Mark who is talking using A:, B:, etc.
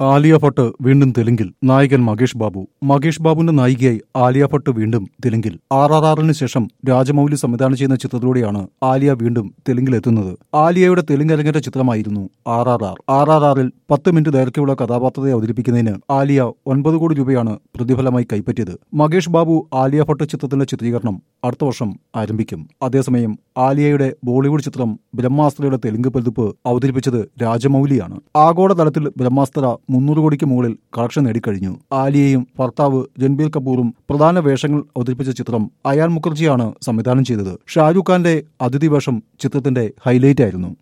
A: ആലിയ ഭട്ട് വീണ്ടും തെലുങ്കിൽ നായകൻ മകേഷ് ബാബു മകേഷ് ബാബുവിന്റെ നായികയായി ആലിയ ഭട്ട് വീണ്ടും തെലുങ്കിൽ ആർ ആർ ആറിന് ശേഷം രാജമൗലി സംവിധാനം ചെയ്യുന്ന ചിത്രത്തിലൂടെയാണ് ആലിയ വീണ്ടും തെലുങ്കിലെത്തുന്നത് ആലിയയുടെ തെലുങ്ക് അരങ്ങേറ്റ ചിത്രമായിരുന്നു R R R R R ആറിൽ പത്ത് മിനിറ്റ് ദൈർഘ്യമുള്ള കഥാപാത്രത്തെ അവതരിപ്പിക്കുന്നതിന് ആലിയ ഒൻപത് കോടി രൂപയാണ് പ്രതിഫലമായി കൈപ്പറ്റിയത് മകേഷ് ബാബു ആലിയ ഭട്ട് ചിത്രത്തിന്റെ ചിത്രീകരണം അടുത്ത വർഷം ആരംഭിക്കും അതേസമയം ആലിയയുടെ ബോളിവുഡ് ചിത്രം ബ്രഹ്മാസ്ത്രയുടെ തെലുങ്ക് പതിപ്പ് അവതരിപ്പിച്ചത് രാജമൗലിയാണ് ആഗോളതലത്തിൽ ബ്രഹ്മാസ്ത്ര മുന്നൂറ് കോടിക്ക് മുകളിൽ കളക്ഷൻ നേടിക്കഴിഞ്ഞു ആലിയയും ഭർത്താവ് രൺബീർ കപൂറും പ്രധാന വേഷങ്ങൾ അവതരിപ്പിച്ച ചിത്രം അയാൻ മുഖർജിയാണ് സംവിധാനം ചെയ്തത് ഷാരൂഖ് ഖാന്റെ അതിഥി വേഷം ചിത്രത്തിന്റെ ഹൈലൈറ്റ് ആയിരുന്നു